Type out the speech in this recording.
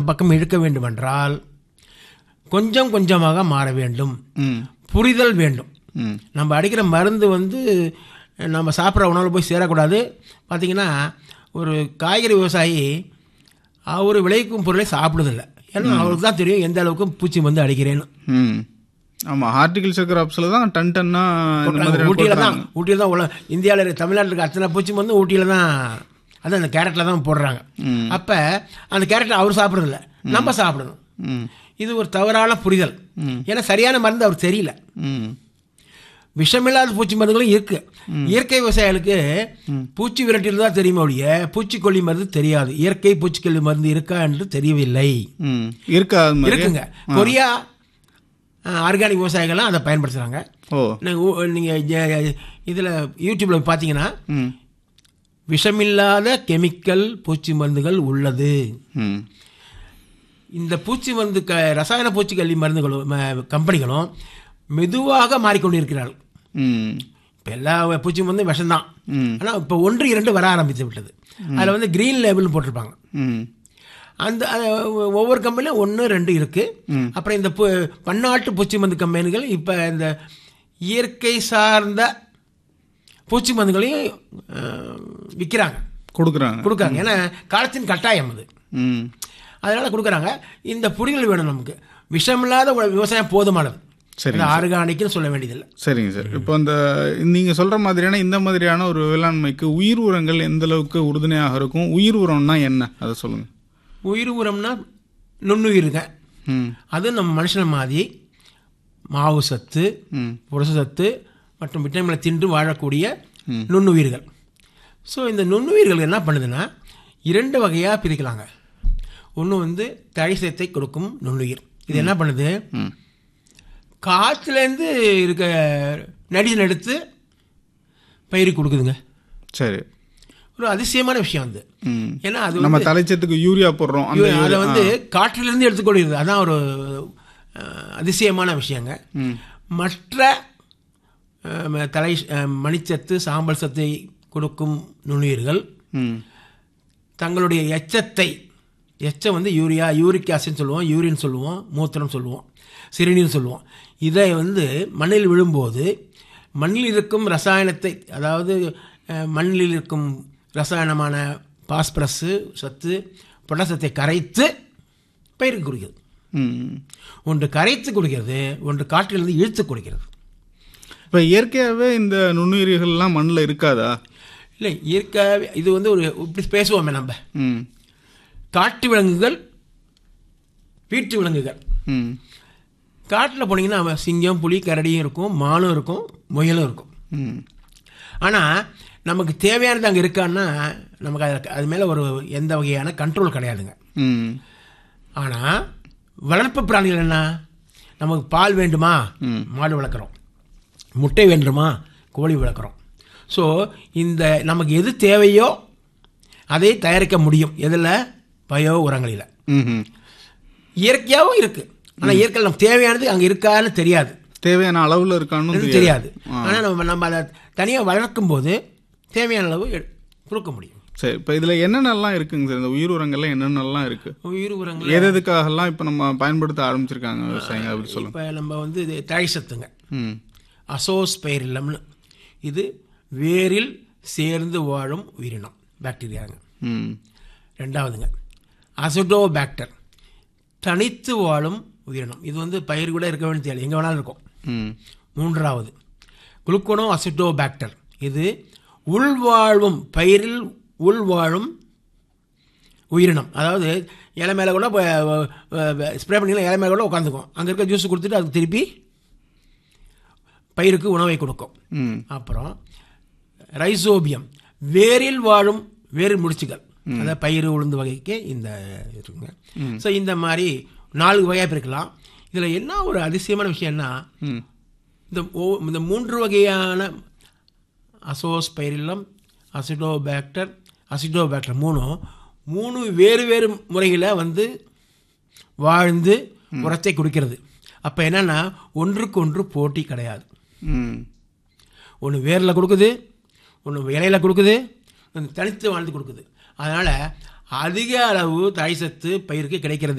பக்கம் இழுக்க வேண்டுமென்றால் கொஞ்சம் கொஞ்சமாக மாற வேண்டும் ம் புரிதல் வேண்டும் ம் நம்ம அடிக்கிற மருந்து வந்து நம்ம சாப்பிட்ற உணவில் போய் சேரக்கூடாது பார்த்தீங்கன்னா ஒரு காய்கறி விவசாயி அவர் விளைவிக்கும் பொருளை சாப்பிடுதில்ல ஏன்னா அவருக்கு தான் தெரியும் எந்த அளவுக்கு பூச்சி மருந்து அடிக்கிறேன்னு ம் ஆமாம் ஹார்டிகல்ச்சர் கிராப்ஸில் தான் டன் டன்னா இந்த மாதிரி ஊட்டியில தான் ஊட்டியில் தான் உள்ள இந்தியாவில் இருக்க தமிழ்நாட்டில் இருக்க அத்தனை பூச்சி மருந்து ஊட்டியில் தான் அது அந்த கேரட்டில் தான் போடுறாங்க ம். அப்போ அந்த கேரட்டை அவர் சாப்பிட்றதில்ல நம்ம சாப்பிடணும் ம் இது ஒரு தவறான புரிதல் ஏன்னா சரியான மருந்து அவருக்கு தெரியல ம் விஷமில்லாத பூச்சி மருந்துகளும் இருக்கு இயற்கை விவசாயிகளுக்கு பூச்சி விரட்டில் தான் தெரியுமே ஒழிய பூச்சிக்கொல்லி மருந்து தெரியாது இயற்கை பூச்சிக்கொல்லி மருந்து இருக்கா என்று தெரியவில்லை ம் இருக்கா அது மாதிரி இருக்குங்க கொரியா ஆர்கானிக் விவசாயிகள்லாம் அதை பயன்படுத்துகிறாங்க ஓ நீங்கள் இதில் யூடியூப்பில் பார்த்தீங்கன்னா ம் விஷமில்லாத கெமிக்கல் பூச்சி மருந்துகள் உள்ளது ம் இந்த பூச்சி மருந்து க ரசாயன பூச்சிக்கொல்லி மருந்துகளும் ம- கம்பெனிகளும் மெதுவாக மாறிக்கொண்டிருக்கிறார்கள் ம் இப்போ எல்லா பூச்சி மருந்தும் விஷம்தான் ம் ஆனால் இப்போ ஒன்று இரண்டு வர ஆரம்பித்து விட்டது அதில் வந்து க்ரீன் லேபிள்னு போட்டிருப்பாங்க ம் அந்த அது ஒவ்வொரு கம்பெனிலும் ஒன்று ரெண்டு இருக்குது அப்புறம் இந்த பு பன்னாட்டு பூச்சி மருந்து கம்பெனிகள் இப்போ இந்த இயற்கை சார்ந்த பூச்சி மருந்துகளையும் விற்கிறாங்க கொடுக்குறாங்க கொடுக்குறாங்க ஏன்னா காலத்தின் கட்டாயம் அது ம் அதனால் கொடுக்குறாங்க இந்த புரிதல் வேணும் நமக்கு விஷமில்லாத ஒரு விவசாயம் போதுமானது சரி இந்த ஆர்கானிக்னு சொல்ல வேண்டியதில்லை சரிங்க சார் இப்போ இந்த நீங்கள் சொல்கிற மாதிரியான இந்த மாதிரியான ஒரு வேளாண்மைக்கு உயிர் உரங்கள் எந்த அளவுக்கு உறுதுணையாக இருக்கும் உயிர் உரம்னா என்ன அதை சொல்லுங்கள் உயிர் உரம்னா நுண்ணுயிருங்க ம் அது நம்ம மனுஷனை மாதிரி மாவு சத்து ம் புரச சத்து மற்றும் விட்டமினை தின்று வாழக்கூடிய நுண்ணுயிர்கள் ஸோ இந்த நுண்ணுயிர்கள் என்ன பண்ணுதுன்னா இரண்டு வகையாக பிரிக்கலாங்க ஒன்று வந்து தழைசத்தை கொடுக்கும் நுண்ணுயிர் இது என்ன பண்ணுது ம் காற்றுலேருந்து இருக்க நடிசன் எடுத்து பயிருக்கு கொடுக்குதுங்க சரி ஒரு அதிசயமான விஷயம் அது ம் ஏன்னா அது நம்ம தலைச்சத்துக்கு யூரியா போடுறோம் அந்த அதை யூரியா- வந்து காற்றிலிருந்து எடுத்துக்கொள்கிறது அதான் ஒரு அஹ், அதிசயமான விஷயங்க ம் மற்ற அஹ், தலை அஹ், மணிச்சத்து சாம்பல் சத்தை கொடுக்கும் நுண்ணுயிர்கள் ம் தங்களுடைய எச்சத்தை எச்சம் வந்து யூரியா யூரிக் ஆசிட்னு சொல்லுவோம் யூரின் சொல்லுவோம் மூத்திரம் சொல்லுவோம் சிறுநீர் சொல்லுவோம் இதை வந்து மண்ணில் விழும்போது மண்ணில் இருக்கும் ரசாயனத்தை அதாவது அஹ், மண்ணில் இருக்கும் ரசாயனமான பாஸ்பரஸு சத்து பொட்டாசத்தை கரைத்து பயிருக்கு கொடுக்கிறது ம் ஒன்று கரைத்து கொடுக்கிறது ஒன்று காற்றிலிருந்து இழுத்து கொடுக்கிறது இப்போ இயற்கையாகவே இந்த நுண்ணுயிரிகள்லாம் மண்ணில் இருக்காதா இல்லை இயற்கையாகவே இது வந்து ஒரு இப்படி பேசுவோமே நம்ம ம் காட்டு விலங்குகள் வீட்டு விலங்குகள் ம் காட்டில் போனீங்கன்னா அவன் சிங்கம் புலி கரடியும் இருக்கும் மானும் இருக்கும் முயலும் இருக்கும் ம் ஆனால் நமக்கு தேவையானது அங்கே இருக்கான்னா நமக்கு அது அது மேலே ஒரு எந்த வகையான கண்ட்ரோல் கிடையாதுங்க ம் ஆனால் வளர்ப்பு பிராணிகள் என்ன நமக்கு பால் வேண்டுமா ம். மாடு வளர்க்குறோம் முட்டை வேண்டுமா கோழி வளர்க்குறோம் ஸோ இந்த நமக்கு எது தேவையோ அதை தயாரிக்க முடியும் எதில் பயோ உரங்களில் ம் இயற்கையாகவும் இருக்குது ஆனால் இயற்கையில் நமக்கு தேவையானது அங்கே இருக்கான்னு தெரியாது தேவையான அளவில் இருக்கான்னு இது தெரியாது ஆனால் நம்ம நம்ம அதை தனியாக வளர்க்கும் போது தேவையான அளவு எடு- கொடுக்க முடியும் சரி இப்போ இதில் என்னென்னலாம் இருக்குங்க சார் இந்த உயிர் உரங்கள்ல என்னென்னலாம் இருக்கு உயிர் உரங்கள் எது எதுக்காகலாம் இப்போ நம்ம பயன்படுத்த ஆரம்பிச்சிருக்காங்க விவசாயிங்க அப்படி சொல்லுங்க இப்போ நம்ம வந்து இது தழை சத்துங்க ம் அசோஸ்பைரில்லம்னு இது வேரில் சேர்ந்து வாழும் உயிரினம் பாக்டீரியாங்க ம் ரெண்டாவதுங்க அசிடோபாக்டர் தனித்து வாழும் உயிரினம் இது வந்து பயிர் கூட இருக்க வேண்டிய தேவை எங்கே வேணாலும் இருக்கும் ம் மூன்றாவது குளுக்கோனோ அசிட்டோபாக்டர் இது உள்வாழும் பயிரில் உள்வாழும் உயிரினம் அதாவது இலை மேலே கூட ஸ்ப்ரே பண்ணிக்கலாம் இலை மேலே கூட உட்காந்துக்கும் அங்கே இருக்க ஜூஸ் கொடுத்துட்டு அதுக்கு திருப்பி பயிருக்கு உணவை கொடுக்கும் ம் அப்புறம் ரைசோபியம் வேரில் வாழும் வேறு முடிச்சுகள் அதாவது பயிர் உளுந்து வகைக்கு இந்த இருக்குங்க ஸோ இந்த மாதிரி நாலு வகையாக பிரிக்கலாம் இதில் என்ன ஒரு அதிசயமான விஷயம்னா ம் இந்த ஓ- இந்த மூன்று வகையான அசோஸ்பைரில்லம் அசிடோபாக்டர் அசிடோபாக்டர் மூணும் மூணு வேறு வேறு முறையில் வந்து வாழ்ந்து உரத்தை குடிக்கிறது அப்போ என்னன்னா ஒன்றுக்கு ஒன்று போட்டி கிடையாது ம் ஒன்று வேரில் கொடுக்குது ஒன்று இலையில கொடுக்குது ஒன்று தனித்து வாழ்ந்து கொடுக்குது அதனால் அதிக அளவு தாய் சத்து பயிருக்கு கிடைக்கிறது